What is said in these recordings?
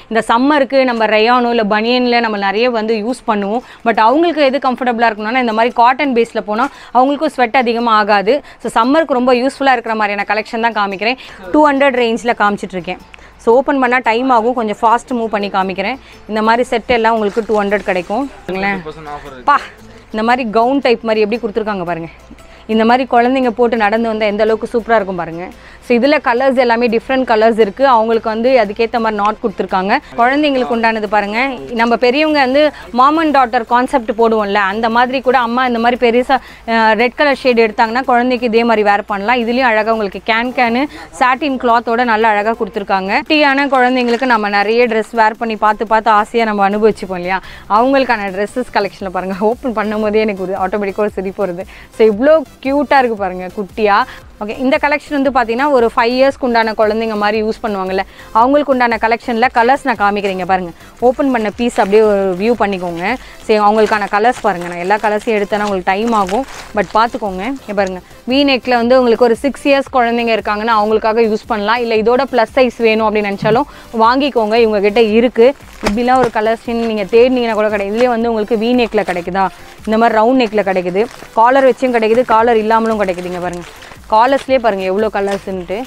இந்த சம்மருக்கு நம்ம ரயானோ இல்லை பனியனில் நம்ம நிறைய வந்து யூஸ் பண்ணுவோம் பட் அவங்களுக்கு எது கம்ஃபர்டபுளாக இருக்கணும்னா இந்த மாதிரி காட்டன் பேஸில் போனால் அவங்களுக்கும் ஸ்வெட் அதிகமாக ஆகாது ஸோ சம்மருக்கு ரொம்ப யூஸ்ஃபுல்லாக இருக்கிற மாதிரியான கலெக்ஷன் தான் காமிக்கிறேன் டூ ஹண்ட்ரட் ரேஞ்சில் காமிச்சிட்ருக்கேன் ஸோ ஓப்பன் பண்ணால் டைம் ஆகும் கொஞ்சம் ஃபாஸ்ட் மூவ் பண்ணி காமிக்கிறேன் இந்த மாதிரி செட் எல்லாம் உங்களுக்கு டூ ஹண்ட்ரட் கிடைக்கும் பாருங்களேன். பா இந்த மாதிரி கவுன் டைப் மாதிரி எப்படி கொடுத்துருக்காங்க பாருங்க இந்த மாதிரி குழந்தைங்க போட்டு நடந்து வந்தால் எந்த அளவுக்கு சூப்பராக இருக்கும் பாருங்க ஸோ இதில் கலர்ஸ் எல்லாமே டிஃப்ரெண்ட் கலர்ஸ் இருக்குது அவங்களுக்கு வந்து அதுக்கேற்ற மாதிரி நாட் கொடுத்துருக்காங்க குழந்தைங்களுக்கு உண்டானது பாருங்க நம்ம பெரியவங்க வந்து மாம் அண்ட் டாட்டர் கான்செப்ட் போடுவோம்ல அந்த மாதிரி கூட அம்மா இந்த மாதிரி பெருசாக ரெட் கலர் ஷேட் எடுத்தாங்கன்னா குழந்தைக்கு இதே மாதிரி வேர் பண்ணலாம் இதுலேயும் அழகாக உங்களுக்கு கேன் கேனு சாட்டின் கிளாத்தோட நல்லா அழகாக கொடுத்துருக்காங்க குட்டியான குழந்தைங்களுக்கு நம்ம நிறைய ட்ரெஸ் வேர் பண்ணி பார்த்து பார்த்து ஆசையாக நம்ம அனுபவிச்சுப்போம் இல்லையா அவங்களுக்கான ட்ரெஸ்ஸஸ் கலெக்ஷனில் பாருங்கள் ஓப்பன் பண்ணும் போதே எனக்கு ஒரு ஆட்டோமேட்டிக்காக ஒரு சிரிப்பு வருது ஸோ இவ்வளோ க்யூட்டாக இருக்குது பாருங்கள் குட்டியாக ஓகே இந்த கலெக்ஷன் வந்து பார்த்தீங்கன்னா ஒரு ஃபைவ் இயர்ஸ்க்கு உண்டான குழந்தைங்க மாதிரி யூஸ் பண்ணுவாங்கல்ல அவங்களுக்கு உண்டான கலெக்ஷனில் கலர்ஸ் நான் காமிக்கிறீங்க பாருங்கள் ஓப்பன் பண்ண பீஸ் அப்படியே ஒரு வியூ பண்ணிக்கோங்க சரி அவங்களுக்கான கலர்ஸ் பாருங்கள் நான் எல்லா கலர்ஸையும் எடுத்தேன்னா உங்களுக்கு டைம் ஆகும் பட் பார்த்துக்கோங்க இங்க பாருங்க வீ நெக்கில் வந்து உங்களுக்கு ஒரு சிக்ஸ் இயர்ஸ் குழந்தைங்க இருக்காங்கன்னா அவங்களுக்காக யூஸ் பண்ணலாம் இல்லை இதோட ப்ளஸ் சைஸ் வேணும் அப்படின்னு நினச்சாலும் வாங்கிக்கோங்க இவங்க கிட்ட இருக்குது இப்படிலாம் ஒரு கலர்ஸின் நீங்கள் தேடினீங்கன்னா கூட கிடையாது இதுலேயே வந்து உங்களுக்கு வீ நெக்கில் கிடைக்குதா இந்த மாதிரி ரவுண்ட் நெக்கில் கிடைக்குது காலர் வச்சும் கிடைக்குது காலர் இல்லாமலும் கிடைக்குதுங்க பாருங்கள் காலர்ஸ்லேயே பாருங்கள் எவ்வளோ கலர்ஸ்ன்ட்டு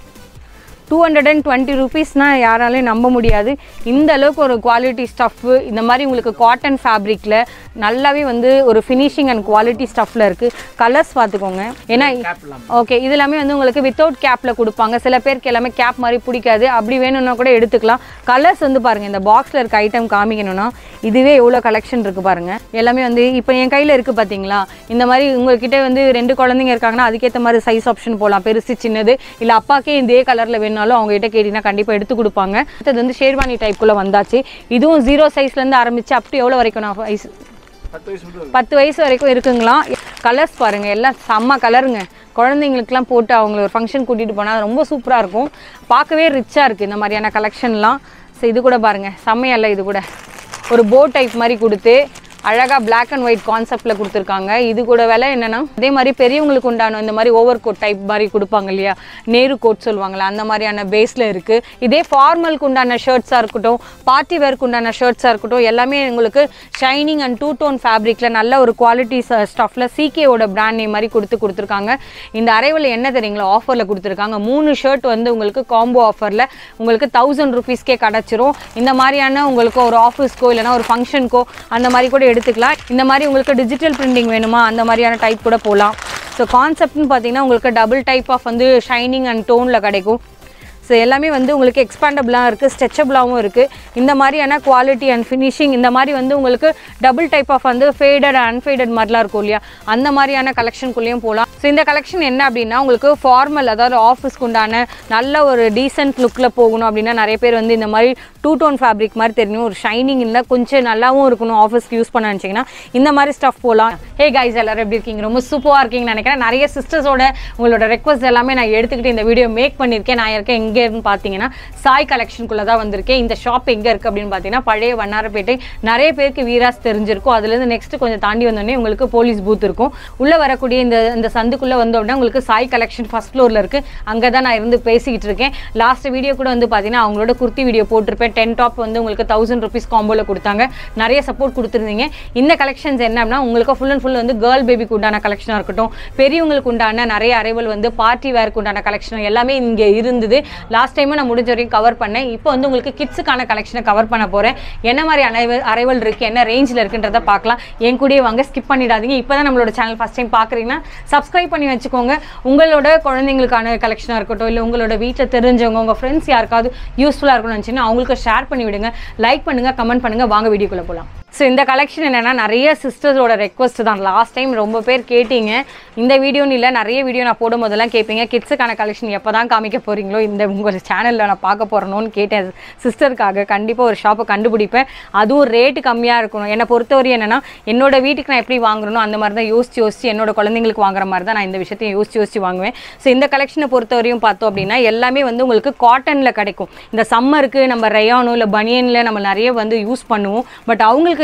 டூ ஹண்ட்ரட் அண்ட் டுவெண்ட்டி ருபீஸ்னால் யாராலையும் நம்ப முடியாது இந்த அளவுக்கு ஒரு குவாலிட்டி ஸ்டஃப்பு இந்த மாதிரி உங்களுக்கு காட்டன் ஃபேப்ரிக்கில் நல்லாவே வந்து ஒரு ஃபினிஷிங் அண்ட் குவாலிட்டி ஸ்டஃப்பில் இருக்குது கலர்ஸ் பார்த்துக்கோங்க ஏன்னா ஓகே இது எல்லாமே வந்து உங்களுக்கு வித்தவுட் கேப்பில் கொடுப்பாங்க சில பேருக்கு எல்லாமே கேப் மாதிரி பிடிக்காது அப்படி வேணும்னா கூட எடுத்துக்கலாம் கலர்ஸ் வந்து பாருங்கள் இந்த பாக்ஸில் இருக்க ஐட்டம் காமிக்கணும்னா இதுவே எவ்வளோ கலெக்ஷன் இருக்குது பாருங்கள் எல்லாமே வந்து இப்போ என் கையில் இருக்குது பார்த்தீங்களா இந்த மாதிரி உங்ககிட்ட வந்து ரெண்டு குழந்தைங்க இருக்காங்கன்னா அதுக்கேற்ற மாதிரி சைஸ் ஆப்ஷன் போகலாம் பெருசு சின்னது இல்லை அப்பாக்கே இதே கலரில் வேணுனாலும் அவங்க கிட்ட கேட்டிங்கன்னா கண்டிப்பாக எடுத்து கொடுப்பாங்க அடுத்தது வந்து ஷேர்வானி டைப்புக்குள்ளே வந்தாச்சு இதுவும் ஜீரோ சைஸ்லேருந்து ஆரம்பித்து அப்படி எவ்வளோ வரைக்கும் நான் வயசு பத்து வயசு மட்டும் பத்து வயசு வரைக்கும் இருக்குங்களா கலர்ஸ் பாருங்கள் எல்லாம் செம்ம கலருங்க குழந்தைங்களுக்குலாம் போட்டு அவங்கள ஒரு ஃபங்க்ஷன் கூட்டிகிட்டு போனால் ரொம்ப சூப்பராக இருக்கும் பார்க்கவே ரிச்சாக இருக்குது இந்த மாதிரியான கலெக்ஷன்லாம் ஸோ இது கூட பாருங்கள் செம்மையல்ல இது கூட ஒரு போ டைப் மாதிரி கொடுத்து அழகாக Black அண்ட் ஒயிட் கான்செப்டில் கொடுத்துருக்காங்க இது கூட விலை என்னென்னா அதே மாதிரி பெரியவங்களுக்கு உண்டான இந்த மாதிரி ஓவர் கோட் டைப் மாதிரி கொடுப்பாங்க இல்லையா நேரு கோட் சொல்லுவாங்கள்ல அந்த மாதிரியான பேஸில் இருக்குது இதே ஃபார்மலுக்கு உண்டான ஷர்ட்ஸாக இருக்கட்டும் பார்ட்டி வேர்க்கு உண்டான ஷர்ட்ஸாக இருக்கட்டும் எல்லாமே உங்களுக்கு ஷைனிங் அண்ட் டூ டோன் ஃபேப்ரிக்கில் நல்ல ஒரு குவாலிட்டி ஸ்டஃப்பில் சிகேவோட பிராண்ட் நேம் மாதிரி கொடுத்து கொடுத்துருக்காங்க இந்த அரைவில் என்ன தெரியுங்களா ஆஃபரில் கொடுத்துருக்காங்க மூணு ஷர்ட் வந்து உங்களுக்கு காம்போ ஆஃபரில் உங்களுக்கு தௌசண்ட் ருபீஸ்க்கே கிடச்சிரும் இந்த மாதிரியான உங்களுக்கு ஒரு ஆஃபீஸ்க்கோ இல்லைனா ஒரு ஃபங்க்ஷனுக்கோ அந்த மாதிரி கூட எடுத்துக்கலாம் இந்த மாதிரி உங்களுக்கு டிஜிட்டல் பிரிண்டிங் வேணுமா அந்த மாதிரியான டைப் கூட போகலாம் ஸோ கான்செப்ட்னு பார்த்தீங்கன்னா உங்களுக்கு டபுள் டைப் ஆஃப் வந்து ஷைனிங் அண்ட் டோனில் கிடைக்கும் ஸோ எல்லாமே வந்து உங்களுக்கு எக்ஸ்பாண்டபிளாக இருக்குது ஸ்ட்ரெச்சபிளாகவும் இருக்குது இந்த மாதிரியான குவாலிட்டி அண்ட் ஃபினிஷிங் இந்த மாதிரி வந்து உங்களுக்கு டபுள் டைப் ஆஃப் வந்து ஃபேடட் அன்ஃபேடட் மாதிரிலாம் இருக்கும் இல்லையா அந்த மாதிரியான கலெக்ஷனுக்குள்ளேயும் போகலாம் ஸோ இந்த கலெக்ஷன் என்ன அப்படின்னா உங்களுக்கு ஃபார்மல் அதாவது ஆஃபீஸ்க்கு உண்டான நல்ல ஒரு டீசென்ட் லுக்கில் போகணும் அப்படின்னா நிறைய பேர் வந்து இந்த மாதிரி டூ டோன் ஃபேப்ரிக் மாதிரி தெரியணும் ஒரு ஷைனிங் இல்லை கொஞ்சம் நல்லாவும் இருக்கணும் ஆஃபீஸ்க்கு யூஸ் பண்ண நினச்சிங்கன்னா இந்த மாதிரி ஸ்டஃப் போகலாம் ஹே கைஸ் எல்லாரும் எப்படி இருக்கீங்க ரொம்ப சூப்பராக இருக்கீங்கன்னு நினைக்கிறேன் நிறைய சிஸ்டர்ஸோட உங்களோட ரெக்வஸ்ட் எல்லாமே நான் எடுத்துக்கிட்டு இந்த வீடியோ மேக் பண்ணியிருக்கேன் நான் இருக்கேன் எங்கேன்னு பார்த்தீங்கன்னா சாய் கலெக்ஷனுக்குள்ளே தான் வந்திருக்கேன் இந்த ஷாப் எங்கே இருக்குது அப்படின்னு பார்த்தீங்கன்னா பழைய வண்ணாரப்பேட்டை நிறைய பேருக்கு வீராஸ் தெரிஞ்சிருக்கும் அதுலேருந்து நெக்ஸ்ட் கொஞ்சம் தாண்டி வந்தோடனே உங்களுக்கு போலீஸ் பூத் இருக்கும் உள்ளே வரக்கூடிய இந்த இந்த சந்துக்குள்ளே வந்த உடனே உங்களுக்கு சாய் கலெக்ஷன் ஃபர்ஸ்ட் ஃப்ளோரில் இருக்குது அங்கே தான் நான் இருந்து பேசிக்கிட்டு இருக்கேன் லாஸ்ட் வீடியோ கூட வந்து பார்த்தீங்கன்னா அவங்களோட குர்த்தி வீடியோ போட்டிருப்பேன் டென் டாப் வந்து உங்களுக்கு தௌசண்ட் ருபீஸ் காம்போவில் கொடுத்தாங்க நிறைய சப்போர்ட் கொடுத்துருந்தீங்க இந்த கலெக்ஷன்ஸ் என்ன அப்படின்னா உங்களுக்கு ஃபுல் அண்ட் ஃபுல் வந்து கேர்ள் பேபிக்கு உண்டான கலெக்ஷனாக இருக்கட்டும் பெரியவங்களுக்கு உண்டான நிறைய அரைவல் வந்து பார்ட்டி வேருக்கு உண்டான கலெக்ஷன் எல்லாமே இங்கே இருந்தது லாஸ்ட் டைமும் நான் முடிஞ்ச வரைக்கும் கவர் பண்ணேன் இப்போ வந்து உங்களுக்கு கிட்ஸுக்கான கலெக்ஷனை கவர் பண்ண போகிறேன் என்ன மாதிரி அரைவல் அரைவல் இருக்குது என்ன ரேஞ்சில் இருக்குன்றத பார்க்கலாம் என் கூடயே வாங்க ஸ்கிப் பண்ணிடாதீங்க இப்போ தான் நம்மளோட சேனல் ஃபஸ்ட் டைம் பார்க்குறீங்கன்னா சப்ஸ்கிரைப் பண்ணி வச்சுக்கோங்க உங்களோட குழந்தைங்களுக்கான கலெக்ஷனாக இருக்கட்டும் இல்லை உங்களோட வீட்டில் தெரிஞ்சவங்க உங்கள் ஃப்ரெண்ட்ஸ் யாருக்காவது யூஸ்ஃபுல்லாக இருக்கணும்னு நினச்சிங்கன்னா அவங்களுக்கு ஷேர் பண்ணி விடுங்க லைக் பண்ணுங்கள் கமெண்ட் பண்ணுங்கள் வாங்க வீடியோக்குள்ளே போகலாம் ஸோ இந்த கலெக்ஷன் என்னென்னா நிறைய சிஸ்டர்ஸோட ரெக்வஸ்ட் தான் லாஸ்ட் டைம் ரொம்ப பேர் கேட்டீங்க இந்த வீடியோன்னு இல்லை நிறைய வீடியோ நான் போடும் போதெல்லாம் கேட்பீங்க கிட்ஸுக்கான கலெக்ஷன் எப்போ தான் காமிக்க போகிறீங்களோ இந்த உங்கள் சேனலில் நான் பார்க்க போகிறணும்னு கேட்டேன் சிஸ்டருக்காக கண்டிப்பாக ஒரு ஷாப்பை கண்டுபிடிப்பேன் அதுவும் ரேட்டு கம்மியாக இருக்கணும் என்னை பொறுத்தவரை என்னென்னா என்னோட வீட்டுக்கு நான் எப்படி வாங்கணும் அந்த மாதிரி தான் யோசிச்சு யோசிச்சு என்னோட குழந்தைங்களுக்கு வாங்குற மாதிரி தான் நான் இந்த விஷயத்தையும் யோசிச்சு யோசிச்சு வாங்குவேன் ஸோ இந்த கலெக்ஷனை பொறுத்தவரையும் பார்த்தோம் அப்படின்னா எல்லாமே வந்து உங்களுக்கு காட்டனில் கிடைக்கும் இந்த சம்மருக்கு நம்ம ரயானோ இல்லை பனியனில் நம்ம நிறைய வந்து யூஸ் பண்ணுவோம் பட் அவங்களுக்கு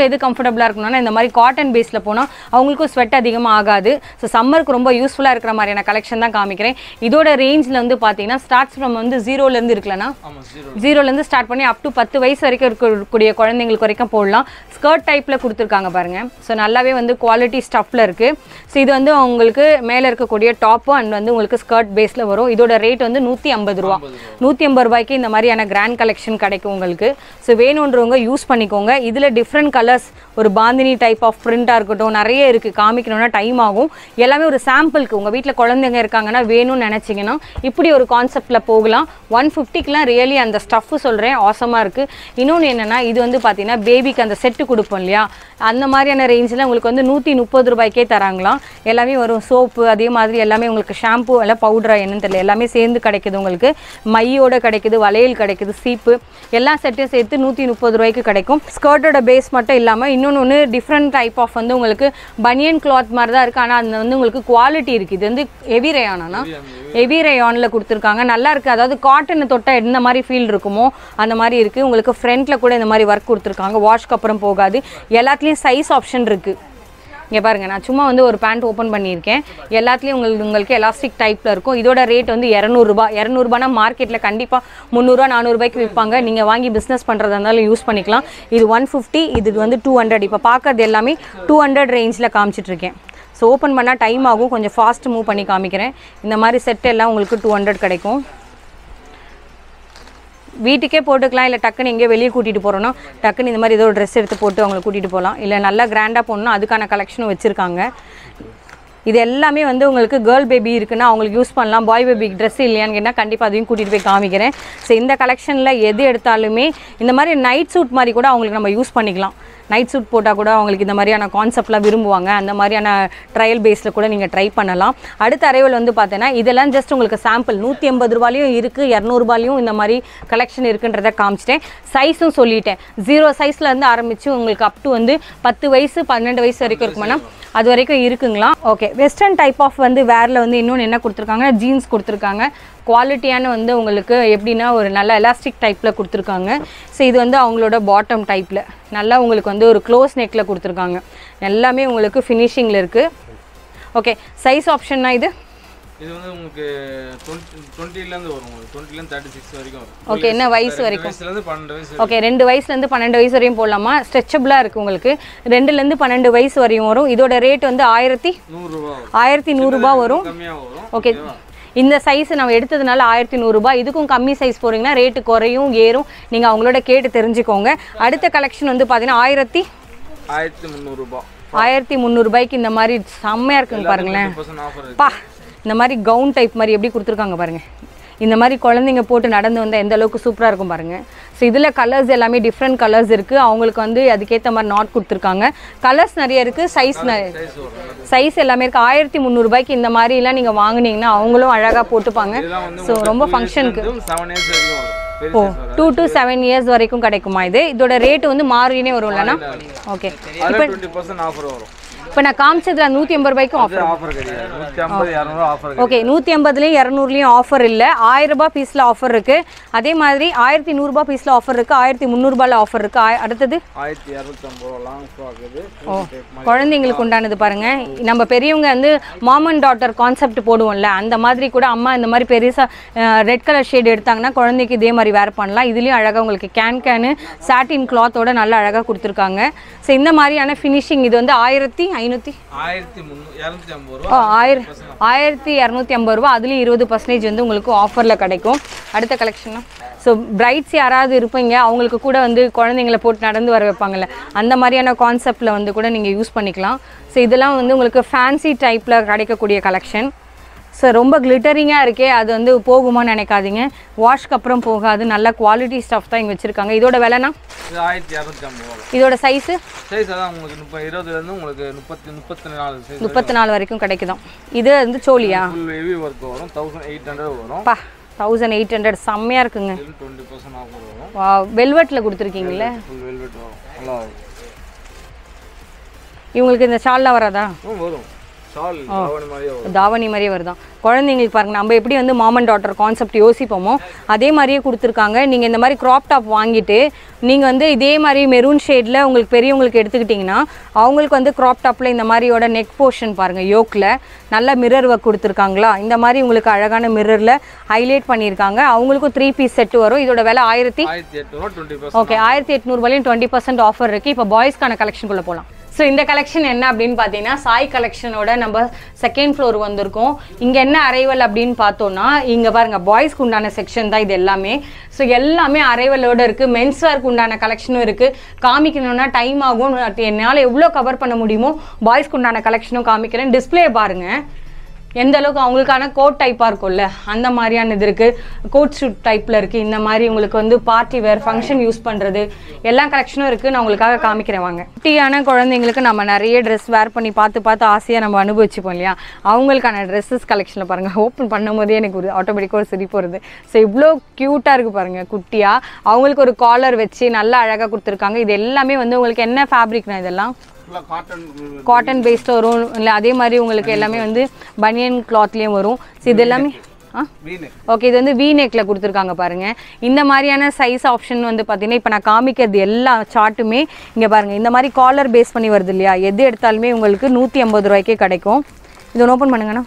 அவங்களுக்கு எது கம்ஃபர்டபுளாக இருக்கணும்னா இந்த மாதிரி காட்டன் பேஸில் போனால் அவங்களுக்கும் ஸ்வெட் அதிகமாக ஆகாது ஸோ சம்மருக்கு ரொம்ப யூஸ்ஃபுல்லாக இருக்கிற மாதிரியான கலெக்ஷன் தான் காமிக்கிறேன் இதோட ரேஞ்சில் வந்து பார்த்தீங்கன்னா ஸ்டார்ட்ஸ் ஃப்ரம் வந்து ஜீரோலேருந்து இருக்குல்லண்ணா ஆமாம் ஜீரோ ஜீரோலேருந்து ஸ்டார்ட் பண்ணி அப் டு பத்து வயசு வரைக்கும் இருக்கக்கூடிய குழந்தைங்களுக்கு வரைக்கும் போடலாம் ஸ்கர்ட் டைப்பில் கொடுத்துருக்காங்க பாருங்க ஸோ நல்லாவே வந்து குவாலிட்டி ஸ்டஃப்பில் இருக்குது ஸோ இது வந்து உங்களுக்கு மேலே இருக்கக்கூடிய டாப்பு அண்ட் வந்து உங்களுக்கு ஸ்கர்ட் பேஸில் வரும் இதோட ரேட் வந்து நூற்றி ஐம்பது ரூபா நூற்றி ஐம்பது ரூபாய்க்கு இந்த மாதிரியான கிராண்ட் கலெக்ஷன் கிடைக்கும் உங்களுக்கு ஸோ வேணுன்றவங்க யூஸ் பண்ணிக்கோங்க இதில் டிஃப்ரெண்ட் கலர்ஸ் ஒரு பாந்தினி டைப் ஆஃப் பிரிண்ட்டாக இருக்கட்டும் நிறைய இருக்குது காமிக்கணும்னா டைம் ஆகும் எல்லாமே ஒரு சாம்பிளுக்கு உங்கள் வீட்டில் குழந்தைங்க இருக்காங்கன்னா வேணும்னு நினச்சிங்கன்னா இப்படி ஒரு கான்செப்டில் போகலாம் ஒன் ஃபிஃப்டிக்கெலாம் ரியலி அந்த ஸ்டஃப்பு சொல்கிறேன் ஆசமாக இருக்குது இன்னொன்று என்னென்னா இது வந்து பார்த்தீங்கன்னா பேபிக்கு அந்த செட்டு கொடுப்போம் இல்லையா அந்த மாதிரியான ரேஞ்சில் உங்களுக்கு வந்து நூற்றி முப்பது ரூபாய்க்கே தராங்களாம் எல்லாமே வரும் சோப்பு அதே மாதிரி எல்லாமே உங்களுக்கு ஷாம்பு எல்லாம் பவுடரா என்னன்னு தெரியல எல்லாமே சேர்ந்து கிடைக்குது உங்களுக்கு மையோட கிடைக்குது வளையல் கிடைக்குது சீப்பு எல்லா செட்டையும் சேர்த்து நூற்றி முப்பது ரூபாய்க்கு கிடைக்கும் ஸ்கர்ட்டோட பேஸ் மட்டும் இல்லாமல் இன்னொன்று ஒன்று டிஃப்ரெண்ட் டைப் ஆஃப் வந்து உங்களுக்கு பனியன் கிளாத் மாதிரி தான் இருக்குது ஆனால் அது வந்து உங்களுக்கு குவாலிட்டி இருக்குது இது வந்து ஹெவி ரேயானா ஹெவி ரேயானில் கொடுத்துருக்காங்க நல்லா இருக்குது அதாவது காட்டனை தொட்டால் எந்த மாதிரி ஃபீல் இருக்குமோ அந்த மாதிரி இருக்குது உங்களுக்கு ஃப்ரண்ட்டில் கூட இந்த மாதிரி ஒர்க் கொடுத்துருக்காங்க வாஷ்க்கு அப்புறம் போகாது எல்லாத்துலேயும் சைஸ் ஆப்ஷன் இருக்குது இங்கே பாருங்க நான் சும்மா வந்து ஒரு பேண்ட் ஓப்பன் பண்ணியிருக்கேன் எல்லாத்துலேயும் உங்களுக்கு உங்களுக்கு எலாஸ்டிக் டைப்பில் இருக்கும் இதோட ரேட் வந்து இரநூறுபா இரநூறுபானா மார்க்கெட்டில் கண்டிப்பாக முந்நூறுரூவா நானூறுபாய்க்கு விற்பாங்க நீங்கள் வாங்கி பிஸ்னஸ் பண்ணுறதா இருந்தாலும் யூஸ் பண்ணிக்கலாம் இது ஒன் ஃபிஃப்டி இது வந்து டூ ஹண்ட்ரட் இப்போ பார்க்கறது எல்லாமே டூ ஹண்ட்ரட் ரேஞ்சில் காமிச்சிட்ருக்கேன் ஸோ ஓப்பன் பண்ணால் டைம் ஆகும் கொஞ்சம் ஃபாஸ்ட் மூவ் பண்ணி காமிக்கிறேன் இந்த மாதிரி செட் எல்லாம் உங்களுக்கு டூ ஹண்ட்ரட் கிடைக்கும் வீட்டுக்கே போட்டுக்கலாம் இல்லை டக்குன்னு எங்கேயோ வெளியே கூட்டிகிட்டு போகிறோன்னா டக்குன்னு இந்த மாதிரி ஏதோ ஒரு ட்ரெஸ் எடுத்து போட்டு அவங்களை கூட்டிகிட்டு போகலாம் இல்லை நல்லா கிராண்டாக போகணுன்னா அதுக்கான கலெக்ஷனும் வச்சுருக்காங்க இது எல்லாமே வந்து உங்களுக்கு கேர்ள் பேபி இருக்குன்னா அவங்களுக்கு யூஸ் பண்ணலாம் பாய் பேபிக்கு ட்ரெஸ் இல்லையான்னு கேட்டால் கண்டிப்பாக அதையும் கூட்டிகிட்டு போய் காமிக்கிறேன் ஸோ இந்த கலெக்ஷனில் எது எடுத்தாலுமே இந்த மாதிரி நைட் சூட் மாதிரி கூட அவங்களுக்கு நம்ம யூஸ் பண்ணிக்கலாம் நைட் சூட் போட்டால் கூட அவங்களுக்கு இந்த மாதிரியான கான்செப்ட்லாம் விரும்புவாங்க அந்த மாதிரியான ட்ரையல் பேஸில் கூட நீங்கள் ட்ரை பண்ணலாம் அடுத்த அரைவல் வந்து பார்த்தீங்கன்னா இதெல்லாம் ஜஸ்ட் உங்களுக்கு சாம்பிள் நூற்றி எண்பது ரூபாலையும் இருக்குது இரநூறுபாலையும் இந்த மாதிரி கலெக்ஷன் இருக்குன்றதை காமிச்சிட்டேன் சைஸும் சொல்லிட்டேன் ஜீரோ சைஸ்லேருந்து ஆரம்பித்து உங்களுக்கு அப் டு வந்து பத்து வயசு பன்னெண்டு வயசு வரைக்கும் இருக்குமாண்ணா அது வரைக்கும் இருக்குங்களா ஓகே வெஸ்டர்ன் டைப் ஆஃப் வந்து வேரில் வந்து இன்னொன்று என்ன கொடுத்துருக்காங்க ஜீன்ஸ் கொடுத்துருக்காங்க குவாலிட்டியான வந்து உங்களுக்கு எப்படின்னா ஒரு நல்ல எலாஸ்டிக் டைப்பில் கொடுத்துருக்காங்க ஸோ இது வந்து அவங்களோட பாட்டம் டைப்பில் நல்லா உங்களுக்கு வந்து ஒரு க்ளோஸ் நெக்கில் கொடுத்துருக்காங்க எல்லாமே உங்களுக்கு ஃபினிஷிங்கில் இருக்குது ஓகே சைஸ் ஆப்ஷன்னா இது இது வந்து உங்களுக்கு டுவெண்ட்டி டுவெண்ட்டிலேருந்து வரும் உங்களுக்கு டுவெண்ட்டிலேருந்து தேர்ட்டி சிக்ஸ் வரைக்கும் வரும் ஓகே என்ன வயசு வரைக்கும் வயசுலேருந்து பன்னெண்டு வயசு ஓகே ரெண்டு வயசுலேருந்து பன்னெண்டு வயசு வரையும் போடலாமா ஸ்ட்ரெச்சபிளாக இருக்குது உங்களுக்கு ரெண்டுலேருந்து பன்னெண்டு வயசு வரையும் வரும் இதோட ரேட் வந்து ஆயிரத்தி நூறுரூவா வரும் ஆயிரத்தி நூறுரூபா வரும் கம்மியாக வரும் ஓகே இந்த சைஸ் நம்ம எடுத்ததுனால ஆயிரத்தி நூறுரூபா இதுக்கும் கம்மி சைஸ் போகிறீங்கன்னா ரேட்டு குறையும் ஏறும் நீங்கள் அவங்களோட கேட்டு தெரிஞ்சுக்கோங்க அடுத்த கலெக்ஷன் வந்து பார்த்தீங்கன்னா ஆயிரத்தி ஆயிரத்தி முந்நூறுரூபா ஆயிரத்தி முந்நூறுபாய்க்கு இந்த மாதிரி செம்மையாக இருக்குங்க பாருங்களேன் பர்சன்ட் ஆஃபர் இருக்கு பா இந்த மாதிரி கவுன் டைப் மாதிரி எப்படி கொடுத்துருக்காங்க பாருங்க இந்த மாதிரி குழந்தைங்க போட்டு நடந்து வந்தால் எந்த அளவுக்கு சூப்பராக இருக்கும் பாருங்க ஸோ இதில் கலர்ஸ் எல்லாமே டிஃப்ரெண்ட் கலர்ஸ் இருக்குது அவங்களுக்கு வந்து அதுக்கேற்ற மாதிரி நாட் கொடுத்துருக்காங்க கலர்ஸ் நிறைய இருக்குது சைஸ் சைஸ் வரும் சைஸ் எல்லாமே இருக்குது ஆயிரத்தி முந்நூறுபாய்க்கு இந்த மாதிரிலாம் நீங்கள் வாங்குனீங்கன்னா அவங்களும் அழகாக போட்டுப்பாங்க இதெல்லாம் வந்து ஸோ ரொம்ப ஃபங்க்ஷனுக்கு செவன் இயர்ஸ் வரைக்கும் வரும் பெரிய ஓ size வரும் டூ டு செவன் இயர்ஸ் வரைக்கும் கிடைக்குமா இது இதோட ரேட்டு வந்து மாறினே வரும் இல்லைனா ஓகே அதில் டுவெண்ட்டி பர்சன்ட் ஆஃபர் வரும் இப்போ நான் காமிச்சதுல நூற்றி எண்பது ரூபாய்க்கும் அது ஆஃபர் கிடையாது நூற்றி ஐம்பது இரநூறு ஆஃபர் கிடையாது ஓகே நூற்றி ஐம்பதுலேயும் இரநூறுலையும் ஆஃபர் இல்லை ஆயிரம் ரூபாய் பீஸில் ஆஃபர் இருக்குது அதே மாதிரி ஆயிரத்தி நூறுரூபா பீஸில் ஆஃபர் இருக்குது ஆயிரத்தி முந்நூறுபாயில் ஆஃபர் இருக்குது அடுத்தது ஆயிரத்தி இரநூத்தம்பது ரூபா லாங் ஃப்ராக் இது குழந்தைங்களுக்கு உண்டானது பாருங்க நம்ம பெரியவங்க வந்து மாம் அண்ட் டாட்டர் கான்செப்ட் போடுவோம்ல அந்த மாதிரி கூட அம்மா இந்த மாதிரி பெருசாக ரெட் கலர் ஷேட் எடுத்தாங்கன்னா குழந்தைக்கு இதே மாதிரி வேர் பண்ணலாம் இதுலேயும் அழகாக உங்களுக்கு கேன் கேனு சாட்டின் கிளாத்தோட நல்லா அழகாக கொடுத்துருக்காங்க ஸோ இந்த மாதிரியான ஃபினிஷிங் இது வந்து ஆயிரத்தி ஐநூற்றி ஆயிரத்தி முந்நூறு இரநூத்தி ஐம்பது ஓ ரூபா ஆயிரம் ஆயிரத்தி இரநூத்தி ஐம்பது ரூபா அதுலேயும் இருபது பர்சன்டேஜ் வந்து உங்களுக்கு ஆஃபரில் கிடைக்கும் அடுத்த கலெக்ஷனா ஸோ பிரைட்ஸ் யாராவது இருப்பீங்க அவங்களுக்கு கூட வந்து குழந்தைங்கள போட்டு நடந்து வர வைப்பாங்கல்ல அந்த மாதிரியான கான்செப்டில் வந்து கூட நீங்கள் யூஸ் பண்ணிக்கலாம் ஸோ இதெல்லாம் வந்து உங்களுக்கு ஃபேன்சி டைப்பில் கிடைக்கக்கூடிய கலெக்ஷன் ஸோ ரொம்ப கிளிட்டரிங்காக இருக்கே அது வந்து போகுமான்னு நினைக்காதீங்க வாஷ்க்கு அப்புறம் போகாது நல்ல குவாலிட்டி ஸ்டஃப் தான் இங்கே வச்சுருக்காங்க இதோட விலைனா இது ஆயிரத்தி இரநூத்தி ஐம்பது ரூபா இதோட சைஸு சைஸ் அதான் உங்களுக்கு முப்பது இருபதுலேருந்து உங்களுக்கு முப்பத்தி முப்பத்தி நாலு சைஸ் முப்பத்தி நாலு வரைக்கும் கிடைக்குதாம் இது வந்து சோலியா ஃபுல் ஹெவி ஒர்க் வரும் தௌசண்ட் எயிட் ஹண்ட்ரட் வரும் பா தௌசண்ட் எயிட் ஹண்ட்ரட் செம்மையாக இருக்குங்க இது டுவெண்ட்டி பர்சன்ட் ஆஃபர் வரும் வா வெல்வெட்டில் கொடுத்துருக்கீங்களே ஃபுல் வெல்வெட் வரும் நல்லா இருக்கும் இவங்களுக்கு இந்த ஷால்லாம் வராதா ம் வரும் ஷால் தாவணி மாதிரியே வரும் தாவணி மாதிரியே வருதான் குழந்தைங்களுக்கு பாருங்க நம்ம எப்படி வந்து மாம் அண்ட் டாட்டர் கான்செப்ட் யோசிப்போமோ அதே மாதிரியே கொடுத்துருக்காங்க நீங்கள் இந்த மாதிரி க்ராப் டாப் வாங்கிட்டு நீங்கள் வந்து இதே மாதிரி மெரூன் ஷேடில் உங்களுக்கு பெரியவங்களுக்கு எடுத்துக்கிட்டிங்கன்னா அவங்களுக்கு வந்து க்ராப் டாப்பில் இந்த மாதிரியோட நெக் போர்ஷன் பாருங்கள் யோக்கில் நல்ல மிரர் ஒர்க் கொடுத்துருக்காங்களா இந்த மாதிரி உங்களுக்கு அழகான மிரரில் ஹைலைட் பண்ணியிருக்காங்க அவங்களுக்கும் த்ரீ பீஸ் செட்டு வரும் இதோட விலை ஆயிரத்தி ஆயிரத்தி எட்நூறுவா டுவெண்ட்டி பர்சன்ட் ஓகே ஆயிரத்தி எட்நூறுபாலையும் டுவெண்ட்டி பர்சன்ட் ஆஃபர் இருக்குது இப்போ பாய்ஸ்க்கான கலெக்ஷனுக்குள்ளே போகலாம் ஸோ இந்த கலெக்ஷன் என்ன அப்படின்னு பார்த்தீங்கன்னா சாய் கலெக்ஷனோட நம்ம செகண்ட் ஃப்ளோர் வந்திருக்கோம் இங்கே என்ன அரைவல் அப்படின்னு பார்த்தோம்னா இங்கே பாருங்க பாய்ஸ்க்கு உண்டான செக்ஷன் தான் இது எல்லாமே ஸோ எல்லாமே அரைவலோட இருக்குது மென்ஸ் வேர்க்கு உண்டான கலெக்ஷனும் இருக்குது காமிக்கணும்னா டைம் ஆகும் என்னால் எவ்வளோ கவர் பண்ண முடியுமோ பாய்ஸ்க்கு உண்டான கலெக்ஷனும் காமிக்கிறேன் டிஸ்ப்ளே பாருங்கள் எந்த அளவுக்கு அவங்களுக்கான கோட் டைப்பாக இருக்கும்ல அந்த மாதிரியான இது இருக்குது கோட் ஷூட் டைப்பில் இருக்குது இந்த மாதிரி உங்களுக்கு வந்து பார்ட்டி வேர் ஃபங்க்ஷன் யூஸ் பண்ணுறது எல்லா கலெக்ஷனும் இருக்குது நான் உங்களுக்காக காமிக்கிறேன் வாங்க குட்டியான குழந்தைங்களுக்கு நம்ம நிறைய ட்ரெஸ் வேர் பண்ணி பார்த்து பார்த்து ஆசையாக நம்ம அனுபவிச்சுப்போம் இல்லையா அவங்களுக்கான ட்ரெஸ்ஸஸ் கலெக்ஷனில் பாருங்கள் ஓப்பன் பண்ணும் போதே எனக்கு ஒரு ஆட்டோமேட்டிக்காக ஒரு சிரிப்பு வருது ஸோ இவ்வளோ க்யூட்டாக இருக்குது பாருங்கள் குட்டியாக அவங்களுக்கு ஒரு காலர் வச்சு நல்லா அழகாக கொடுத்துருக்காங்க இது எல்லாமே வந்து உங்களுக்கு என்ன ஃபேப்ரிக்னா இதெல்லாம் ஃபுல்லாக காட்டன் காட்டன் பேஸ்ட் வரும் இல்லை அதே மாதிரி உங்களுக்கு எல்லாமே வந்து பனியன் கிளாத்லேயும் வரும் ஸோ இது எல்லாமே ஆ வீணு ஓகே இது வந்து வி நெக்கில் கொடுத்துருக்காங்க பாருங்க இந்த மாதிரியான சைஸ் ஆப்ஷன் வந்து பார்த்தீங்கன்னா இப்போ நான் காமிக்கிறது எல்லா சார்ட்டுமே இங்கே பாருங்க இந்த மாதிரி காலர் பேஸ் பண்ணி வருது இல்லையா எது எடுத்தாலுமே உங்களுக்கு நூற்றி ஐம்பது ரூபாய்க்கே கிடைக்கும் இது ஒன்று ஓப்பன் பண்ணுங்கண்ணா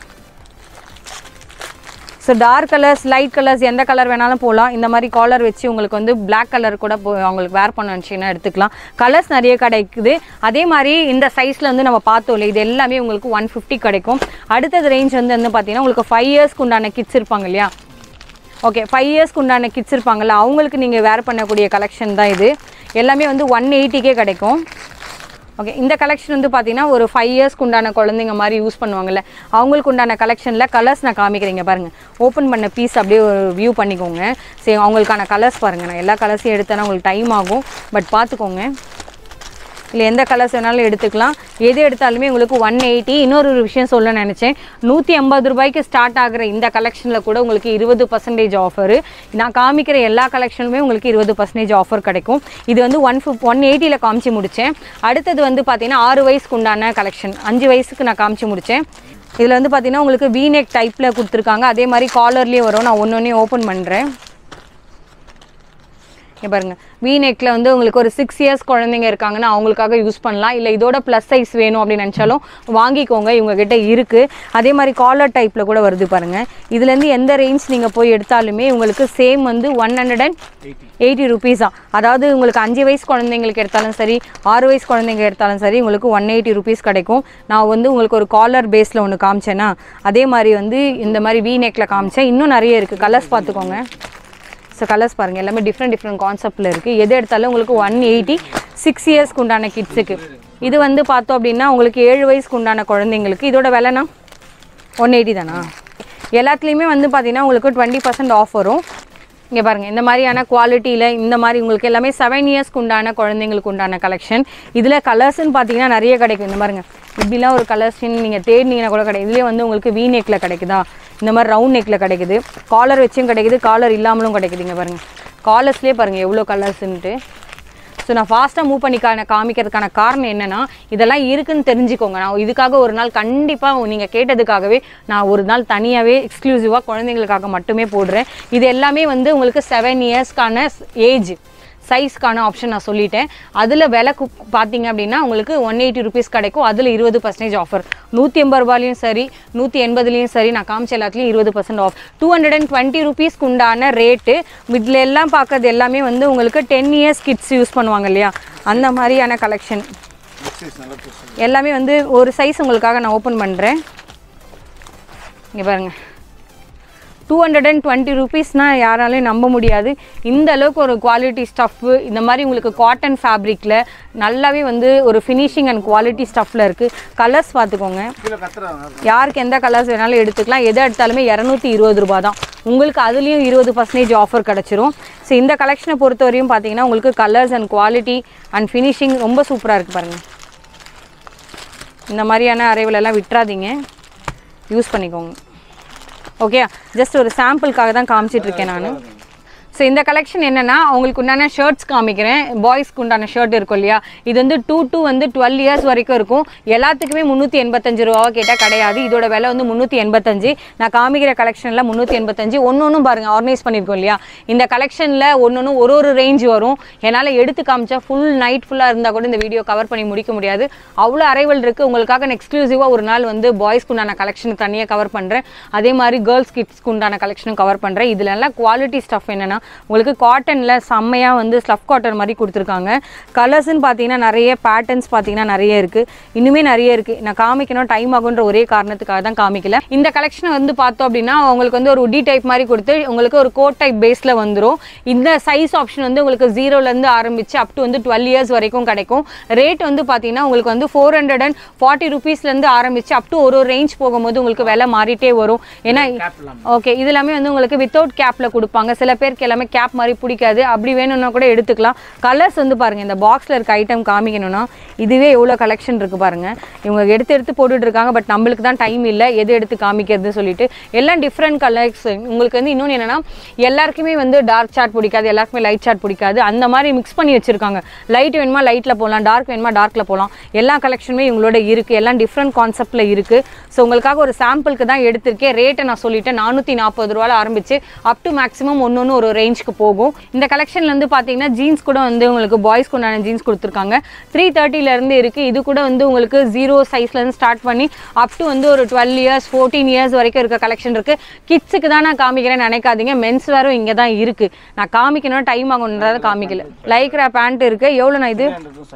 so dark colours light colours எந்த கலர் வேணாலும் போகலாம் இந்த மாதிரி காலர் வச்சு உங்களுக்கு வந்து Black கலர் கூட போ அவங்களுக்கு வேர் பண்ண நினச்சிங்கன்னா எடுத்துக்கலாம் கலர்ஸ் நிறைய கிடைக்குது அதே மாதிரி இந்த சைஸில் வந்து நம்ம பார்த்தோம் இல்லையா இது எல்லாமே உங்களுக்கு ஒன் ஃபிஃப்டி கிடைக்கும் அடுத்தது ரேஞ்ச் வந்து வந்து பார்த்தீங்கன்னா உங்களுக்கு ஃபைவ் இயர்ஸ்க்கு உண்டான கிட்ஸ் இருப்பாங்க இல்லையா ஓகே ஃபைவ் இயர்ஸ்க்கு உண்டான கிட்ஸ் இருப்பாங்கல்ல அவங்களுக்கு நீங்கள் வேர் பண்ணக்கூடிய கலெக்ஷன் தான் இது எல்லாமே வந்து ஒன் எயிட்டிக்கே கிடைக்கும் ஓகே இந்த கலெக்ஷன் வந்து பார்த்தீங்கன்னா ஒரு ஃபைவ் இயர்ஸ்க்கு உண்டான குழந்தைங்க மாதிரி யூஸ் பண்ணுவாங்கல்ல அவங்களுக்கு உண்டான கலெக்ஷனில் கலர்ஸ் நான் காமிக்கிறீங்க பாருங்கள் ஓப்பன் பண்ண பீஸ் அப்படியே ஒரு வியூ பண்ணிக்கோங்க சரி அவங்களுக்கான கலர்ஸ் பாருங்கள் நான் எல்லா கலர்ஸையும் எடுத்தேன்னா உங்களுக்கு டைம் ஆகும் பட் பார்த்துக்கோங்க இல்லை எந்த கலர்ஸ் வேணாலும் எடுத்துக்கலாம் எது எடுத்தாலுமே உங்களுக்கு ஒன் எயிட்டி இன்னொரு ஒரு விஷயம் சொல்ல நினச்சேன் நூற்றி ஐம்பது ரூபாய்க்கு ஸ்டார்ட் ஆகுற இந்த கலெக்ஷனில் கூட உங்களுக்கு இருபது பர்சன்டேஜ் ஆஃபரு நான் காமிக்கிற எல்லா கலெக்ஷனுமே உங்களுக்கு இருபது பர்சன்டேஜ் ஆஃபர் கிடைக்கும் இது வந்து ஒன் ஃபிஃப் ஒன் எயிட்டியில் காமிச்சு முடித்தேன் அடுத்தது வந்து பார்த்தீங்கன்னா ஆறு வயசுக்கு உண்டான கலெக்ஷன் அஞ்சு வயசுக்கு நான் காமிச்சு முடித்தேன் இதில் வந்து பார்த்தீங்கன்னா உங்களுக்கு வீநெக் டைப்பில் கொடுத்துருக்காங்க அதே மாதிரி காலர்லேயே வரும் நான் ஒன்று ஒன்றே ஓப்பன் பண்ணுறேன் இங்க பாருங்க வி நெக்கில் வந்து உங்களுக்கு ஒரு சிக்ஸ் இயர்ஸ் குழந்தைங்க இருக்காங்கன்னா அவங்களுக்காக யூஸ் பண்ணலாம் இல்லை இதோட ப்ளஸ் சைஸ் வேணும் அப்படின்னு நினச்சாலும் வாங்கிக்கோங்க இவங்க கிட்ட இருக்கு அதே மாதிரி காலர் டைப்பில் கூட வருது பாருங்க இதுலேருந்து எந்த ரேஞ்ச் நீங்கள் போய் எடுத்தாலுமே உங்களுக்கு சேம் வந்து one hundred and eighty rupees தான் அதாவது உங்களுக்கு அஞ்சு வயசு குழந்தைங்களுக்கு எடுத்தாலும் சரி ஆறு வயசு குழந்தைங்க எடுத்தாலும் சரி உங்களுக்கு ஒன் எயிட்டி ருபீஸ் கிடைக்கும் நான் வந்து உங்களுக்கு ஒரு காலர் பேஸில் ஒன்று காமிச்சேன்னா அதே மாதிரி வந்து இந்த மாதிரி வி நெக்கில் காமிச்சேன் இன்னும் நிறைய இருக்குது கலர்ஸ் பார்த்துக்கோங்க ஸோ கலர்ஸ் பாருங்கள் எல்லாமே டிஃப்ரெண்ட் டிஃப்ரெண்ட் கான்செப்டில் இருக்குது எது எடுத்தாலும் உங்களுக்கு ஒன் எயிட்டி சிக்ஸ் இயர்ஸ்க்கு உண்டான கிட்ஸுக்கு இது வந்து பார்த்தோம் அப்படின்னா உங்களுக்கு ஏழு வயசுக்கு உண்டான குழந்தைங்களுக்கு இதோட விலைனா ஒன் எயிட்டி தானா எல்லாத்துலேயுமே வந்து பார்த்தீங்கன்னா உங்களுக்கு டுவெண்ட்டி பர்சன்ட் ஆஃப் வரும் இங்கே பாருங்கள் இந்த மாதிரியான குவாலிட்டியில் இந்த மாதிரி உங்களுக்கு எல்லாமே செவன் இயர்ஸ்க்கு உண்டான குழந்தைங்களுக்கு உண்டான கலெக்ஷன் இதில் கலர்ஸ்னு பார்த்தீங்கன்னா நிறைய கிடைக்கும் இந்த பாருங்க இப்படிலாம் ஒரு கலர்ஸ்ன்னு நீங்கள் தேடினீங்கன்னா கூட கிடைக்கும் இதுலேயே வந்து உங்களுக்கு வி நெக்கில் கிடைக்குதா இந்த மாதிரி ரவுண்ட் நெக்கில் கிடைக்குது காலர் வச்சும் கிடைக்குது காலர் இல்லாமலும் கிடைக்குதுங்க பாருங்கள் காலர்ஸ்லேயே பாருங்கள் எவ்வளோ கலர்ஸ்ன்ட்டு ஸோ நான் ஃபாஸ்ட்டாக மூவ் பண்ணி கா- காமிக்கிறதுக்கான காரணம் என்னன்னா இதெல்லாம் இருக்குன்னு தெரிஞ்சுக்கோங்க நான் இதுக்காக ஒரு நாள் கண்டிப்பாக நீங்கள் கேட்டதுக்காகவே நான் ஒரு நாள் தனியாகவே எக்ஸ்க்ளூசிவாக குழந்தைங்களுக்காக மட்டுமே போடுறேன் இது எல்லாமே வந்து உங்களுக்கு செவன் இயர்ஸ்க்கான ஏஜ் சைஸ்க்கான ஆப்ஷன் நான் சொல்லிட்டேன் அதில் விலை கு- பார்த்தீங்க அப்படின்னா உங்களுக்கு ஒன் எயிட்டி ருபீஸ் கிடைக்கும் அதில் இருபது பர்சன்டேஜ் ஆஃபர் நூற்றி எண்பது ரூபாயிலையும் சரி நூற்றி எண்பதுலேயும் சரி நான் காமிச்ச எல்லாத்துலேயும் இருபது percent off two hundred and twenty ருபீஸ்க்கு உண்டான ரேட்டு இதில் எல்லாம் பார்க்கறது எல்லாமே வந்து உங்களுக்கு டென் இயர்ஸ் கிட்ஸ் யூஸ் பண்ணுவாங்க இல்லையா அந்த மாதிரியான கலெக்ஷன் நல்லா புதுசு எல்லாமே வந்து ஒரு சைஸ் உங்களுக்காக நான் ஓப்பன் பண்ணுறேன் இங்கே பாருங்க டூ ஹண்ட்ரட் அண்ட் டுவெண்ட்டி ருபீஸ்னால் யாராலையும் நம்ப முடியாது இந்த அளவுக்கு ஒரு குவாலிட்டி ஸ்டஃப்பு இந்த மாதிரி உங்களுக்கு காட்டன் ஃபேப்ரிக்கில் நல்லாவே வந்து ஒரு ஃபினிஷிங் அண்ட் குவாலிட்டி ஸ்டஃப்பில் இருக்குது கலர்ஸ் பார்த்துக்கோங்க கீழே கத்துறாங்க யாருக்கு எந்த கலர்ஸ் வேணாலும் எடுத்துக்கலாம் எதை எடுத்தாலுமே இரநூத்தி இருபது ரூபா தான் உங்களுக்கு அதுலேயும் இருபது பர்சன்டேஜ் ஆஃபர் கிடச்சிரும் ஸோ இந்த கலெக்ஷனை பொறுத்தவரையும் பார்த்தீங்கன்னா உங்களுக்கு colours and quality and finishing ரொம்ப சூப்பராக இருக்குது பாருங்கள் இந்த மாதிரியான அரைவல் எல்லாம் விட்டுறாதீங்க யூஸ் பண்ணிக்கோங்க ஓகே ஜஸ்ட் ஒரு சாம்பிளுக்காக தான் காமிச்சிட்டு இருக்கேன் நான் ஸோ இந்த கலெக்ஷன் என்னன்னா உங்களுக்கு உண்டான ஷர்ட்ஸ் காமிக்கிறேன் பாய்ஸ்க்கு உண்டான ஷர்ட் இருக்கும் இல்லையா இது வந்து டூ டூ வந்து டுவெல் இயர்ஸ் வரைக்கும் இருக்கும் எல்லாத்துக்குமே முந்நூற்றி எண்பத்தஞ்சு ரூபாவா கேட்டால் கிடையாது இதோட விலை வந்து முந்நூற்றி எண்பத்தஞ்சு நான் காமிக்கிற கலெக்ஷனில் முந்நூற்றி எண்பத்தஞ்சு ஒன்று ஒன்றும் பாருங்கள் ஆர்கனைஸ் பண்ணியிருக்கோம் இல்லையா இந்த கலெக்ஷனில் ஒன்று ஒன்று ஒரு ஒரு ரேஞ்ச் வரும் என்னால் எடுத்து காமிச்சா ஃபுல் நைட் ஃபுல்லாக இருந்தால் கூட இந்த வீடியோ கவர் பண்ணி முடிக்க முடியாது அவ்வளோ அரைவல் இருக்குது உங்களுக்காக எக்ஸ்க்ளூசிவாக ஒரு நாள் வந்து பாய்ஸ்க்கு உண்டான கலெக்ஷன் தனியாக கவர் பண்ணுறேன் அதே மாதிரி கேர்ள்ஸ் கிட்ஸ்க்கு உண்டான கலெக்ஷனும் கவர் பண்ணுறேன் இதில் எல்லாம் குவாலிட்டி ஸ்டஃப் என்னென்னா உங்களுக்கு காட்டனில் செம்மையாக வந்து ஸ்லஃப் காட்டன் மாதிரி கொடுத்துருக்காங்க கலர்ஸ்ன்னு பார்த்தீங்கன்னா நிறைய பேட்டர்ன்ஸ் பார்த்தீங்கன்னா நிறைய இருக்குது இன்னுமே நிறைய இருக்குது நான் காமிக்கணும் டைம் ஆகுன்ற ஒரே காரணத்துக்காக தான் காமிக்கல இந்த கலெக்ஷனை வந்து பார்த்தோம் அப்படின்னா உங்களுக்கு வந்து ஒரு உடி டைப் மாதிரி கொடுத்து உங்களுக்கு ஒரு கோட் டைப் பேஸில் வந்துடும் இந்த சைஸ் ஆப்ஷன் வந்து உங்களுக்கு ஜீரோலேருந்து ஆரம்பித்து அப் டு வந்து டுவெல் இயர்ஸ் வரைக்கும் கிடைக்கும் ரேட் வந்து பார்த்தீங்கன்னா உங்களுக்கு வந்து ஃபோர் ஹண்ட்ரட் அண்ட் ஃபார்ட்டி ருபீஸ்லேருந்து ஆரம்பித்து அப் டு ஒரு ஒரு ரேஞ்ச் போகும்போது உங்களுக்கு விலை மாறிட்டே வரும் ஏன்னா ஓகே இது எல்லாமே வந்து உங்களுக்கு வித்தவுட் கேப்பில் கொடுப்பாங்க சில பேருக்கு எல்லாமே கேப் மாதிரி பிடிக்காது அப்படி வேணும்னா கூட எடுத்துக்கலாம் கலர்ஸ் வந்து பாருங்கள் இந்த பாக்ஸில் இருக்க ஐட்டம் காமிக்கணும்னா இதுவே எவ்வளோ கலெக்ஷன் இருக்குது பாருங்கள் இவங்க எடுத்து எடுத்து போட்டுட்டு இருக்காங்க பட் நம்மளுக்கு தான் டைம் இல்லை எது எடுத்து காமிக்கிறது சொல்லிட்டு எல்லாம் டிஃப்ரெண்ட் கலர்ஸ் உங்களுக்கு வந்து இன்னொன்று என்னென்னா எல்லாருக்குமே வந்து டார்க் சார்ட் பிடிக்காது எல்லாருக்குமே லைட் சார்ட் பிடிக்காது அந்த மாதிரி மிக்ஸ் பண்ணி வச்சுருக்காங்க லைட் வேணுமா லைட்டில் போகலாம் டார்க் வேணுமா டார்க்கில் போகலாம் எல்லா கலெக்ஷனுமே இவங்களோட இருக்குது எல்லாம் டிஃப்ரெண்ட் கான்செப்ட்டில் இருக்குது ஸோ உங்களுக்காக ஒரு சாம்பிளுக்கு தான் எடுத்திருக்கேன் ரேட்டை நான் சொல்லிட்டேன் நானூற்றி நாற்பது ரூபாயில் ஆரம்பிச்சு அப் டு மேக்ஸிமம் ஒன்று ஒன்று ஒரு ரேஞ்சுக்கு போகும் இந்த கலெக்ஷன்ல வந்து பார்த்தீங்கன்னா ஜீன்ஸ் கூட வந்து உங்களுக்கு பாய்ஸ்க்கு உண்டான ஜீன்ஸ் கொடுத்துருக்காங்க த்ரீ தேர்ட்டிலேருந்து இருக்குது இது கூட வந்து உங்களுக்கு ஜீரோ சைஸ்லேருந்து ஸ்டார்ட் பண்ணி அப் டு வந்து ஒரு டுவெல் இயர்ஸ் ஃபோர்டீன் இயர்ஸ் வரைக்கும் இருக்க கலெக்ஷன் இருக்குது கிட்ஸுக்கு தான் நான் காமிக்கிறேன்னு நினைக்காதீங்க மென்ஸ் வேறும் இங்கே தான் இருக்குது நான் காமிக்கணும் டைம் ஆகுன்றத காமிக்கல லைக்ரா பேண்ட் இருக்குது எவ்வளோண்ணா இது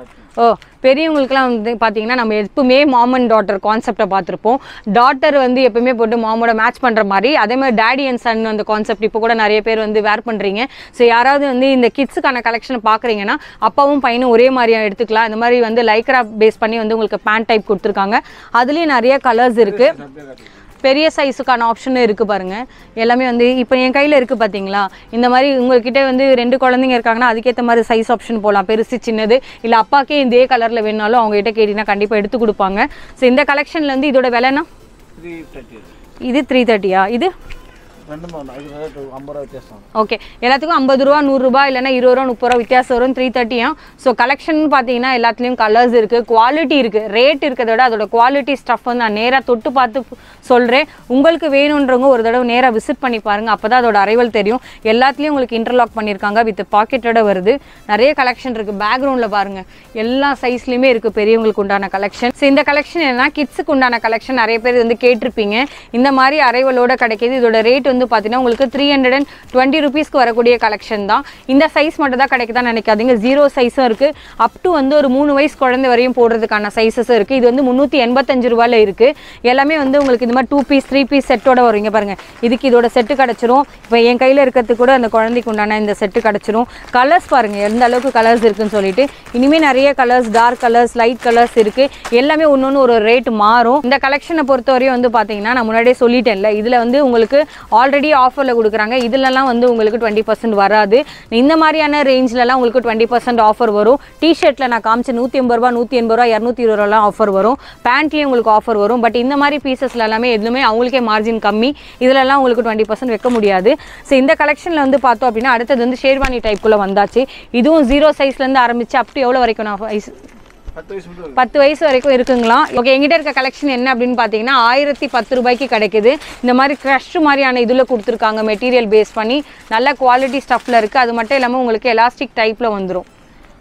ஓ பெரியவங்களுக்குலாம் வந்து பார்த்தீங்கன்னா நம்ம எப்பவுமே மாம் அண்ட் டாட்டர் கான்செப்டை பார்த்துருப்போம் டாட்டர் வந்து எப்பவுமே போட்டு மாமோட மேட்ச் பண்ணுற மாதிரி அதே மாதிரி டேடி அண்ட் சன் அந்த கான்செப்ட் இப்போ கூட நிறைய பேர் வந்து வேர் பண்ணுறீங்க ஸோ யாராவது வந்து இந்த கிட்ஸுக்கான கலெக்ஷனை பார்க்குறீங்கன்னா அப்பாவும் பையனும் ஒரே மாதிரியாக எடுத்துக்கலாம் இந்த மாதிரி வந்து லைக்ரா பேஸ் பண்ணி வந்து உங்களுக்கு பேண்ட் டைப் கொடுத்துருக்காங்க அதுலேயும் நிறைய கலர்ஸ் இருக்குது பெரிய சைஸுக்கான ஆப்ஷனும் இருக்குது பாருங்க எல்லாமே வந்து இப்போ என் கையில் இருக்குது பார்த்தீங்களா இந்த மாதிரி உங்ககிட்ட வந்து ரெண்டு குழந்தைங்க இருக்காங்கன்னா அதுக்கேற்ற மாதிரி சைஸ் ஆப்ஷன் போகலாம் பெருசு சின்னது இல்லை அப்பாக்கே இதே கலரில் வேணாலும் அவங்க கிட்ட கேட்டிங்கன்னா கண்டிப்பாக எடுத்து கொடுப்பாங்க ஸோ இந்த கலெக்ஷன்ல இருந்து இதோட விலைனா த்ரீ தேர்ட்டி இது த்ரீ தேர்ட்டியா இது ரெண்டும் ஒன்று இது ரேட்டு ஐம்பது ரூபா வித்தியாசம் ஓகே எல்லாத்துக்கும் ஐம்பது ரூபா நூறுரூபா இல்லைன்னா இருபது ரூபா முப்பது ரூபா வித்தியாசம் வரும் த்ரீ தேர்ட்டியும் ஸோ கலெக்ஷன் பார்த்தீங்கன்னா எல்லாத்துலேயும் கலர்ஸ் இருக்குது குவாலிட்டி இருக்குது ரேட் இருக்கிறத விட அதோட குவாலிட்டி ஸ்டஃப் வந்து நான் நேராக தொட்டு பார்த்து சொல்கிறேன் உங்களுக்கு வேணுன்றவங்க ஒரு தடவை நேராக விசிட் பண்ணி பாருங்கள் அப்போ தான் அதோட அரைவல் தெரியும் எல்லாத்துலேயும் உங்களுக்கு இன்டர்லாக் பண்ணியிருக்காங்க வித் பாக்கெட்டோட வருது நிறைய கலெக்ஷன் இருக்குது பேக்ரவுண்டில் பாருங்கள் எல்லா சைஸ்லையுமே இருக்குது பெரியவங்களுக்கு உண்டான கலெக்ஷன் ஸோ இந்த கலெக்ஷன் என்னன்னா கிட்ஸுக்கு உண்டான கலெக்ஷன் நிறைய பேர் வந்து கேட்டிருப்பீங்க இந்த மாதிரி அரைவலோட கிடைக்கிது இதோட ரேட் வந்து பார்த்தீங்கன்னா உங்களுக்கு த்ரீ ஹண்ட்ரட் அண்ட் டுவெண்ட்டி ருபீஸ்க்கு வரக்கூடிய கலெக்ஷன் தான் இந்த சைஸ் மட்டும் தான் கிடைக்குதான்னு நினைக்காதீங்க ஜீரோ சைஸும் இருக்குது அப் டு வந்து ஒரு மூணு வயசு குழந்தை வரையும் போடுறதுக்கான சைஸஸும் இருக்குது இது வந்து முந்நூற்றி எண்பத்தஞ்சு ரூபாயில் இருக்குது எல்லாமே வந்து உங்களுக்கு இந்த மாதிரி டூ பீஸ் த்ரீ பீஸ் செட்டோட வருவீங்க பாருங்கள் இதுக்கு இதோட செட்டு கிடச்சிரும் இப்போ என் கையில் இருக்கிறது கூட அந்த குழந்தைக்கு உண்டான இந்த செட்டு கிடச்சிரும் கலர்ஸ் பாருங்கள் எந்த அளவுக்கு கலர்ஸ் இருக்குன்னு சொல்லிட்டு இனிமேல் நிறைய colours dark colours light colours இருக்குது எல்லாமே ஒன்று ஒன்று ஒரு ரேட் மாறும் இந்த கலெக்ஷனை பொறுத்தவரையும் வந்து பார்த்தீங்கன்னா நான் முன்னாடியே சொல்லிட்டேன்ல இதில் வந்து உங்களுக்கு ஆல்ரெடி ஆஃபரில் கொடுக்குறாங்க இதுலலாம் வந்து உங்களுக்கு டுவெண்ட்டி பர்சன்ட் வராது இந்த மாதிரியான ரேஞ்சிலலாம் உங்களுக்கு டுவெண்ட்டி பர்சன்ட் ஆஃபர் வரும் டிஷர்ட்டில் நான் காமிச்ச நூற்றி எண்பது ரூபா நூற்றி எண்பது ரூபா இரநூத்தி இருபது ரூபாலாம் ஆஃபர் வரும் பேண்ட்லேயும் உங்களுக்கு ஆஃபர் வரும் பட் இந்த மாதிரி பீசஸ்ல எல்லாமே எதுவுமே அவங்களுக்கே மார்ஜின் கம்மி இதுலலாம் உங்களுக்கு டுவெண்ட்டி பர்சன்ட் வைக்க முடியாது ஸோ இந்த கலெக்ஷனில் வந்து பார்த்தோம் அப்படின்னா அடுத்தது வந்து ஷேர்வானி டைப்புக்குள்ளே வந்தாச்சு இதுவும் ஜீரோ சைஸ்லேருந்து ஆரம்பிச்சு அப் டு எவ்வளோ வரைக்கும் நான் size? பத்து வயசு மட்டும் பத்து வயசு வரைக்கும் இருக்குங்களா ஓகே எங்கிட்ட இருக்க கலெக்ஷன் என்ன அப்படின்னு பார்த்தீங்கன்னா ஆயிரத்தி பத்து ரூபாய்க்கு கிடைக்குது இந்த மாதிரி க்ரஷ் மாதிரியான இதில் கொடுத்துருக்காங்க மெட்டீரியல் பேஸ் பண்ணி நல்ல குவாலிட்டி ஸ்டஃப்பில் இருக்குது அது மட்டும் இல்லாமல் உங்களுக்கு எலாஸ்டிக் டைப்பில் வந்துடும்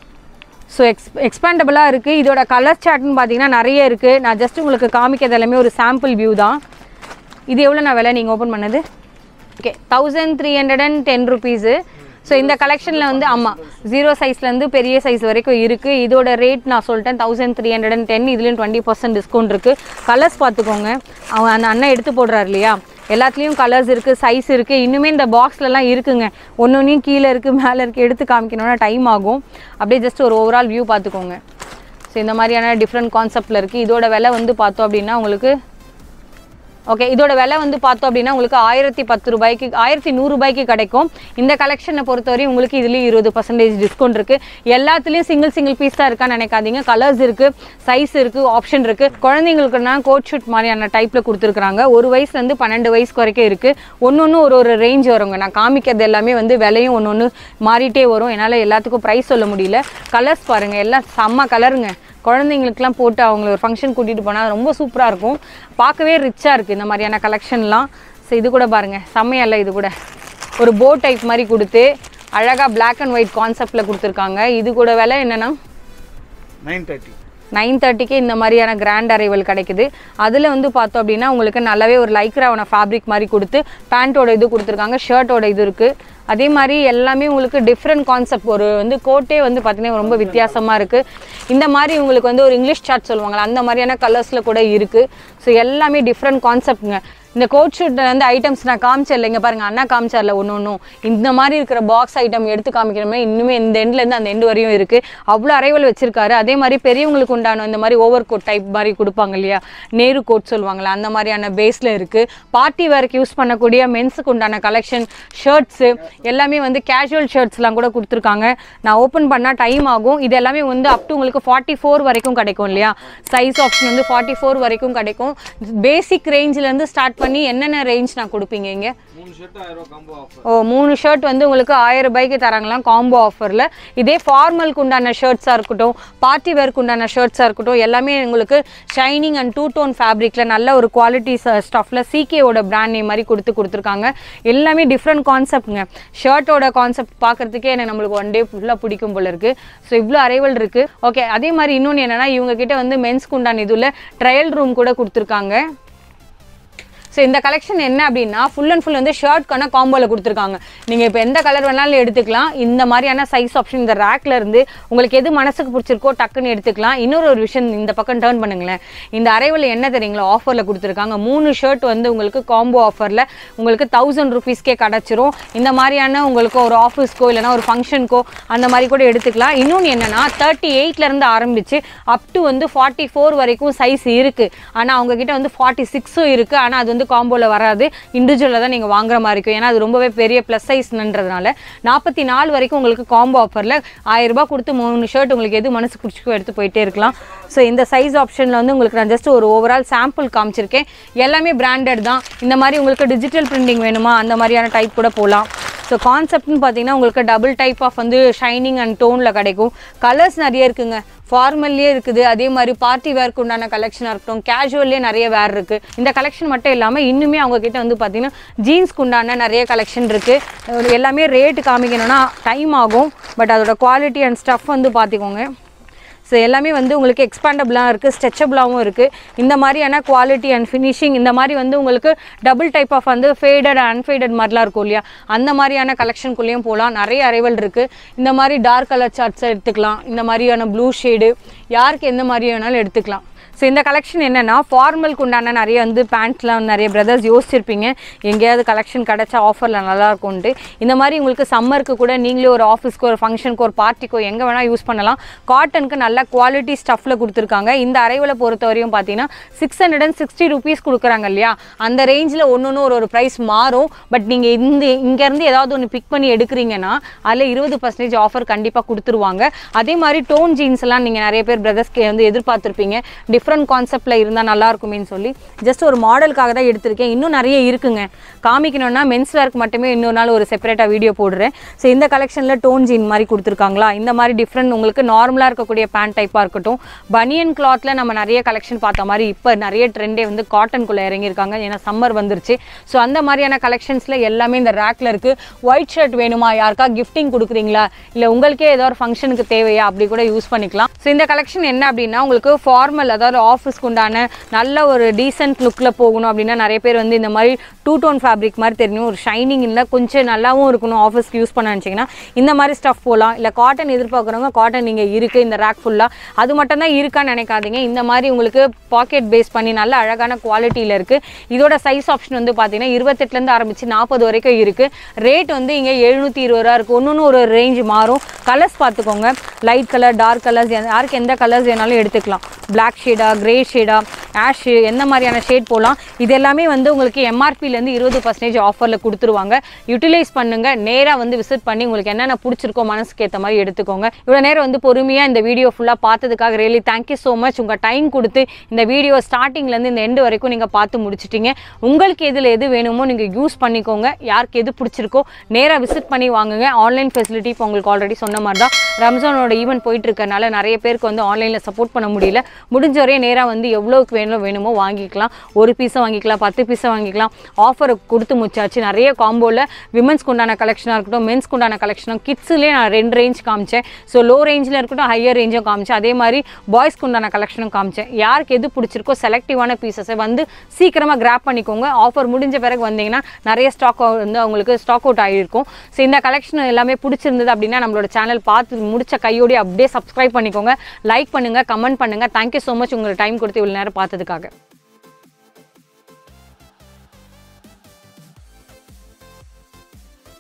ஸோ எக்ஸ் எக்ஸ்பேண்டபிளாக இருக்குது இதோட கலர் சார்ட்னு பார்த்தீங்கன்னா நிறைய இருக்குது நான் ஜஸ்ட் உங்களுக்கு காமிக்கிறது எல்லாமே ஒரு சாம்பிள் வியூ தான் இது எவ்வளோ நான் விலை நீங்கள் ஓப்பன் பண்ணது okay thousand three hundred and ten rupees so இந்த கலெக்ஷனில் வந்து ஆமாம் ஜீரோ சைஸ்லேருந்து பெரிய சைஸ் வரைக்கும் இருக்குது இதோட ரேட் நான் சொல்லிட்டேன் thousand three hundred and ten இதுலேயும் டுவெண்ட்டி பர்சன்ட் டிஸ்கவுண்ட் இருக்குது கலர்ஸ் பார்த்துக்கோங்க அவன் அந்த அண்ணன் எடுத்து போடுறாரு இல்லையா எல்லாத்துலேயும் கலர்ஸ் இருக்குது சைஸ் இருக்குது இன்னுமே இந்த பாக்ஸ்லலாம் இருக்குங்க ஒன்று ஒன்றையும் கீழே இருக்குது மேலே இருக்குது எடுத்து காமிக்கணும்னா டைம் ஆகும் அப்படியே ஜஸ்ட் ஒரு ஓவரால் வியூ பார்த்துக்கோங்க ஸோ இந்த மாதிரியான டிஃப்ரெண்ட் கான்செப்டில் இருக்குது இதோட விலை வந்து பார்த்தோம் அப்படின்னா உங்களுக்கு ஓகே இதோட விலை வந்து பார்த்தோம் அப்படின்னா உங்களுக்கு ஆயிரத்தி பத்து ரூபாய்க்கு ஆயிரத்தி நூறு ரூபாய்க்கு கிடைக்கும் இந்த கலெக்ஷனை பொறுத்தவரையும் உங்களுக்கு இதுலேயும் இருபது பர்சன்டேஜ் டிஸ்கவுண்ட் இருக்குது எல்லாத்துலேயும் சிங்கிள் சிங்கிள் பீஸ் தான் இருக்கான்னு நினைக்காதீங்க கலர்ஸ் இருக்குது சைஸ் இருக்குது ஆப்ஷன் இருக்குது குழந்தைங்களுக்குனா கோட் ஷூட் மாதிரியான டைப்பில் கொடுத்துருக்காங்க ஒரு வயசுலேருந்து பன்னெண்டு வயசுக்கு வரைக்கும் இருக்குது ஒன்று ஒன்று ஒரு ஒரு ரேஞ்ச் வருங்க நான் காமிக்கிறது எல்லாமே வந்து விலையும் ஒன்று ஒன்று மாறிட்டே வரும் என்னால் எல்லாத்துக்கும் ப்ரைஸ் சொல்ல முடியல கலர்ஸ் பாருங்கள் எல்லாம் செம்ம கலருங்க குழந்தைங்களுக்குலாம் போட்டு அவங்கள ஒரு ஃபங்க்ஷன் கூட்டிகிட்டு போனால் ரொம்ப சூப்பராக இருக்கும் பார்க்கவே ரிச்சாக இருக்குது இந்த மாதிரியான கலெக்ஷன்லாம் ஸோ இது கூட பாருங்கள் செம்மையல்ல இது கூட ஒரு போ டைப் மாதிரி கொடுத்து அழகாக Black அண்ட் ஒயிட் கான்செப்டில் கொடுத்துருக்காங்க இது கூட விலை என்னென்னா நைன் தேர்ட்டி நைன் தேர்ட்டிக்கு இந்த மாதிரியான கிராண்ட் அரைவல் கிடைக்குது அதில் வந்து பார்த்தோம் அப்படின்னா உங்களுக்கு நல்லாவே ஒரு லைக்ராவான ஃபேப்ரிக் மாதிரி கொடுத்து பேண்ட்டோட இது கொடுத்துருக்காங்க ஷர்ட்டோட இது இருக்குது அதே மாதிரி எல்லாமே உங்களுக்கு டிஃப்ரெண்ட் கான்செப்ட் ஒரு வந்து கோட்டே வந்து பார்த்தீங்கன்னா ரொம்ப வித்தியாசமாக இருக்குது இந்த மாதிரி உங்களுக்கு வந்து ஒரு இங்கிலீஷ் சார்ட் சொல்லுவாங்கள்ல அந்த மாதிரியான கலர்ஸில் கூட இருக்குது ஸோ எல்லாமே டிஃப்ரெண்ட் கான்செப்ட்ங்க இந்த கோட் ஷூட் வந்து ஐட்டம்ஸ் நான் காமிச்சேன் இல்லைங்க பாருங்க அண்ணா காமிச்சார்ல ஒன்று ஒன்றும் இந்த மாதிரி இருக்கிற பாக்ஸ் ஐட்டம் எடுத்து காமிக்கிறோமே இன்னுமே இந்த எண்ட்லேருந்து அந்த எண்டு வரையும் இருக்குது அவ்வளோ அரைவல் வச்சிருக்காரு அதே மாதிரி பெரியவங்களுக்கு உண்டான இந்த மாதிரி ஓவர் கோட் டைப் மாதிரி கொடுப்பாங்க இல்லையா நேரு கோட் சொல்லுவாங்களா அந்த மாதிரியான பேஸில் இருக்குது பார்ட்டி வேர்க்கு யூஸ் பண்ணக்கூடிய மென்ஸுக்கு உண்டான கலெக்ஷன் ஷர்ட்ஸு எல்லாமே வந்து கேஷுவல் ஷர்ட்ஸ்லாம் கூட கொடுத்துருக்காங்க நான் ஓப்பன் பண்ணால் டைம் ஆகும் இது எல்லாமே வந்து அப் டு உங்களுக்கு ஃபார்ட்டி ஃபோர் வரைக்கும் கிடைக்கும் இல்லையா சைஸ் ஆப்ஷன் வந்து ஃபார்ட்டி ஃபோர் வரைக்கும் கிடைக்கும் பேசிக் ரேஞ்சிலேருந்து ஸ்டார்ட் பண்ணி என்னென்ன ரேஞ்ச் நான் கொடுப்பீங்க இங்கே மூணு ஷர்ட் ஆயிரம் ரூபா காம்போ ஆஃபர் ஓ மூணு ஷர்ட் வந்து உங்களுக்கு ஆயிரம் ரூபாய்க்கு தராங்களாம் காம்போ ஆஃபரில் இதே ஃபார்மலுக்கு உண்டான ஷர்ட்ஸாக இருக்கட்டும் பார்ட்டி வேர்க்கு உண்டான ஷர்ட்ஸாக இருக்கட்டும் எல்லாமே உங்களுக்கு ஷைனிங் அண்ட் டூ டோன் ஃபேப்ரிக்கில் நல்ல ஒரு குவாலிட்டி ஸ்டஃப்பில் சிகேவோட பிராண்ட் நேம் மாதிரி கொடுத்து கொடுத்துருக்காங்க எல்லாமே டிஃப்ரெண்ட் கான்செப்ட்ங்க ஷர்ட்டோட கான்செப்ட் பார்க்கறதுக்கே எனக்கு நம்மளுக்கு ஒன் டே ஃபுல்லாக பிடிக்கும் போல இருக்குது ஸோ இவ்வளோ அரைவல் இருக்குது ஓகே அதே மாதிரி இன்னொன்று என்னென்னா இவங்க கிட்ட வந்து மென்ஸ்க்கு உண்டான இதில் ட்ரையல் ரூம் கூட கொடுத்துருக்காங்க ஸோ இந்த கலெக்ஷன் என்ன அப்படின்னா ஃபுல் அண்ட் ஃபுல் வந்து ஷர்ட்க்கான காம்போவில் கொடுத்துருக்காங்க நீங்கள் இப்போ எந்த கலர் வேணாலும் எடுத்துக்கலாம் இந்த மாதிரியான சைஸ் ஆப்ஷன் இந்த ரேக்ல இருந்து உங்களுக்கு எது மனசுக்கு பிடிச்சிருக்கோ டக்குன்னு எடுத்துக்கலாம் இன்னொரு ஒரு விஷயம் இந்த பக்கம் டேர்ன் பண்ணுங்களேன் இந்த அரைவில் என்ன தெரியுங்களா ஆஃபரில் கொடுத்துருக்காங்க மூணு ஷர்ட் வந்து உங்களுக்கு காம்போ ஆஃபரில் உங்களுக்கு தௌசண்ட் ருபீஸ்க்கே கிடச்சிரும் இந்த மாதிரியான உங்களுக்கு ஒரு ஆஃபீஸ்க்கோ இல்லைனா ஒரு ஃபங்க்ஷனுக்கோ அந்த மாதிரி கூட எடுத்துக்கலாம் இன்னொன்று என்னன்னா தேர்ட்டி எயிட்லேருந்து ஆரம்பிச்சு அப் டு வந்து ஃபார்ட்டி ஃபோர் வரைக்கும் சைஸ் இருக்குது ஆனால் அவங்க கிட்ட வந்து ஃபார்ட்டி சிக்ஸும் இருக்குது ஆனால் அது வந்து காம்போவில் வராது இண்டிவிஜுவலாக தான் நீங்கள் வாங்குற மாதிரி இருக்கும் ஏன்னா அது ரொம்பவே பெரிய ப்ளஸ் சைஸ்ன்றதுனால நாற்பத்தி நாலு வரைக்கும் உங்களுக்கு காம்போ ஆஃபரில் ஆயிரம் ரூபாய் கொடுத்து மூணு ஷர்ட் உங்களுக்கு எது மனசு பிடிச்சிக்கோ எடுத்து போயிட்டே இருக்கலாம் ஸோ இந்த சைஸ் ஆப்ஷனில் வந்து உங்களுக்கு நான் ஜஸ்ட் ஒரு ஓவரால் சாம்பிள் காமிச்சிருக்கேன் எல்லாமே பிராண்டட் தான் இந்த மாதிரி உங்களுக்கு டிஜிட்டல் பிரிண்டிங் வேணுமா அந்த மாதிரியான டைப் கூட போகலாம் ஸோ கான்செப்ட்னு பார்த்தீங்கன்னா உங்களுக்கு டபுள் டைப் ஆஃப் வந்து ஷைனிங் அண்ட் டோனில் கிடைக்கும் கலர்ஸ் நிறைய இருக்குங்க ஃபார்மல்லே இருக்குது அதே மாதிரி பார்ட்டி வேர்க்கு உண்டான கலெக்ஷனாக இருக்கட்டும் கேஷுவல்லே நிறைய வேர் இருக்குது இந்த கலெக்ஷன் மட்டும் இல்லாமல் இன்னுமே அவங்க கிட்ட வந்து பார்த்தீங்கன்னா ஜீன்ஸ்க்கு உண்டான நிறைய கலெக்ஷன் இருக்குது எல்லாமே ரேட்டு காமிக்கணும்னா டைம் ஆகும் பட் அதோட குவாலிட்டி அண்ட் ஸ்டஃப் வந்து பார்த்துக்கோங்க ஸோ எல்லாமே வந்து உங்களுக்கு எக்ஸ்பாண்டபிளாக இருக்குது ஸ்ட்ரெச்சபிளாகவும் இருக்குது இந்த மாதிரியான குவாலிட்டி அண்ட் ஃபினிஷிங் இந்த மாதிரி வந்து உங்களுக்கு டபுள் டைப் ஆஃப் வந்து ஃபேடட் அன்ஃபேடட் மாதிரிலாம் இருக்கும் இல்லையா அந்த மாதிரியான கலெக்ஷனுக்குள்ளேயும் போகலாம் நிறைய அரைவல் இருக்குது இந்த மாதிரி டார்க் கலர் சார்ட்ஸை எடுத்துக்கலாம் இந்த மாதிரியான ப்ளூ ஷேடு யாருக்கு எந்த மாதிரி வேணாலும் எடுத்துக்கலாம் ஸோ இந்த கலெக்ஷன் என்னென்னா ஃபார்மலுக்கு உண்டான நிறைய வந்து பேண்ட்ஸ்லாம் நிறைய பிரதர்ஸ் யோசிச்சிருப்பீங்க எங்கேயாவது கலெக்ஷன் கிடச்சா ஆஃபரில் நல்லா இருக்கும்ன்ட்டு இந்த மாதிரி உங்களுக்கு சம்மருக்கு கூட நீங்களே ஒரு ஆஃபீஸ்க்கு ஒரு ஃபங்க்ஷனுக்கு ஒரு பார்ட்டிக்கோ எங்கே வேணால் யூஸ் பண்ணலாம் காட்டனுக்கு நல்ல குவாலிட்டி ஸ்டஃப்பில் கொடுத்துருக்காங்க இந்த அரைவில் பொறுத்த வரையும் பார்த்தீங்கன்னா six hundred and sixty rupees கொடுக்குறாங்க இல்லையா அந்த ரேஞ்சில் ஒன்று ஒன்று ஒரு ஒரு ப்ரைஸ் மாறும் பட் நீங்கள் இந்த இங்கேருந்து ஏதாவது ஒன்று பிக் பண்ணி எடுக்கிறீங்கன்னா அதில் இருபது பர்சன்டேஜ் ஆஃபர் கண்டிப்பாக கொடுத்துருவாங்க அதே மாதிரி டோன் ஜீன்ஸ் எல்லாம் நீங்கள் நிறைய பேர் பிரதர்ஸ்க்கு வந்து எதிர்பார்த்துருப்பீங்க டிஃப்ரெண்ட் கான்செப்டில் இருந்தால் நல்லா இருக்குமேன்னு சொல்லி ஜஸ்ட் ஒரு மாடலுக்காக தான் எடுத்திருக்கேன் இன்னும் நிறைய இருக்குங்க காமிக்கணும்னா மென்ஸ் வேர்க்கு மட்டுமே இன்னொரு நாள் ஒரு செப்பரேட்டாக வீடியோ போடுறேன் ஸோ இந்த கலெக்ஷனில் டோன் ஜீன் மாதிரி கொடுத்துருக்காங்களா இந்த மாதிரி டிஃப்ரெண்ட் உங்களுக்கு நார்மலாக இருக்கக்கூடிய பேண்ட் டைப்பாக இருக்கட்டும் பனியன் கிளாத்தில் நம்ம நிறைய கலெக்ஷன் பார்த்த மாதிரி இப்போ நிறைய ட்ரெண்டே வந்து காட்டனுக்குள்ளே இறங்கியிருக்காங்க ஏன்னா சம்மர் வந்துருச்சு ஸோ அந்த மாதிரியான கலெக்ஷன்ஸில் எல்லாமே இந்த ரேக்கில் இருக்குது ஒயிட் ஷர்ட் வேணுமா யாருக்கா கிஃப்டிங் கொடுக்குறீங்களா இல்லை உங்களுக்கே ஏதோ ஒரு ஃபங்க்ஷனுக்கு தேவையா அப்படி கூட யூஸ் பண்ணிக்கலாம் ஸோ இந்த கலெக்ஷன் என்ன அப்படின்னா உங்களுக்கு ஃபார்மல் அதாவது ஆஃபீஸ்க்கு உண்டான நல்ல ஒரு டீசென்ட் லுக்கில் போகணும் அப்படின்னா நிறைய பேர் வந்து இந்த மாதிரி டூ டோன் ஃபேப்ரிக் மாதிரி தெரியணும் ஒரு ஷைனிங் இல்லை கொஞ்சம் நல்லாவும் இருக்கணும் ஆஃபீஸ்க்கு யூஸ் பண்ண நினச்சிங்கன்னா இந்த மாதிரி ஸ்டஃப் போகலாம் இல்லை காட்டன் எதிர்பார்க்குறவங்க காட்டன் நீங்கள் இருக்குது இந்த ரேக் ஃபுல்லாக அது மட்டும் தான் இருக்கான்னு நினைக்காதீங்க இந்த மாதிரி உங்களுக்கு பாக்கெட் பேஸ் பண்ணி நல்ல அழகான குவாலிட்டியில் இருக்குது இதோட சைஸ் ஆப்ஷன் வந்து பார்த்தீங்கன்னா இருபத்தெட்டுலேருந்து ஆரம்பித்து நாற்பது வரைக்கும் இருக்குது ரேட் வந்து இங்கே எழுநூற்றி இருபது ரூபா இருக்குது ஒன்று ஒரு ரேஞ்ச் மாறும் கலர்ஸ் பார்த்துக்கோங்க லைட் கலர் டார்க் கலர்ஸ் யாருக்கு எந்த கலர்ஸ் வேணாலும் எடுத்துக்கலாம் பிளாக் ஷேடா கிரே ஷேடா ஆஷ் எந்த மாதிரியான ஷேட் போகலாம் இது எல்லாமே வந்து உங்களுக்கு எம்ஆர்பிலேருந்து இருபது பர்சன்டேஜ் ஆஃபரில் கொடுத்துருவாங்க யூட்டிலைஸ் பண்ணுங்க நேராக வந்து விசிட் பண்ணி உங்களுக்கு என்னென்ன பிடிச்சிருக்கோ மனசுக்கு ஏற்ற மாதிரி எடுத்துக்கோங்க இவ்வளோ நேரம் வந்து பொறுமையாக இந்த வீடியோ ஃபுல்லாக பார்த்ததுக்காக ரியலி தேங்க்யூ ஸோ மச் உங்கள் டைம் கொடுத்து இந்த வீடியோ ஸ்டார்டிங்லேருந்து இந்த எண்டு வரைக்கும் நீங்கள் பார்த்து முடிச்சிட்டீங்க உங்களுக்கு எதில் எது வேணுமோ நீங்கள் யூஸ் பண்ணிக்கோங்க யாருக்கு எது பிடிச்சிருக்கோ நேராக விசிட் பண்ணி வாங்குங்க ஆன்லைன் ஃபெசிலிட்டி இப்போ உங்களுக்கு ஆல்ரெடி சொன்ன மாதிரி தான் ரம்ஜானோட ஈவெண்ட் போயிட்டு இருக்கறனால நிறைய பேருக்கு வந்து ஆன்லைனில் சப்போர்ட் பண்ண முடியல முடிஞ்ச வரையும் நேராக வந்து எவ்வளோக்கு வேணும் வேணுமோ வாங்கிக்கலாம் ஒரு பீஸை வாங்கிக்கலாம் பத்து பீஸை வாங்கிக்கலாம் ஆஃபர் கொடுத்து முச்சாச்சு நிறைய காம்போவில் விமன்ஸ்க்கு உண்டான கலெக்ஷனாக இருக்கட்டும் மென்ஸ்க்கு உண்டான கலெக்ஷனும் கிட்ஸ்லேயே நான் ரெண்டு ரேஞ்ச் காமிச்சேன் ஸோ லோ ரேஞ்சில் இருக்கட்டும் ஹையர் ரேஞ்சும் காமிச்சேன் அதே மாதிரி பாய்ஸ்க்கு உண்டான கலெக்ஷனும் காமிச்சேன் யாருக்கு எது பிடிச்சிருக்கோ செலக்டிவான பீசஸை வந்து சீக்கிரமாக கிராப் பண்ணிக்கோங்க ஆஃபர் முடிஞ்ச பிறகு வந்தீங்கன்னா நிறைய ஸ்டாக் வந்து அவங்களுக்கு ஸ்டாக் அவுட் ஆகிருக்கும் ஸோ இந்த கலெக்ஷன் எல்லாமே பிடிச்சிருந்தது அப்படின்னா நம்மளோட சேனல் பார்த்து முடிச்ச கையோடய அப்படியே சப்ஸ்கிரைப் பண்ணிக்கோங்க லைக் பண்ணுங்கள் கமெண்ட் பண்ணுங்கள் தேங்க்யூ ஸோ மச் உங்களுக்கு டைம் கொடுத்து இவ்வளோ நேரம் பார்த்ததுக்காக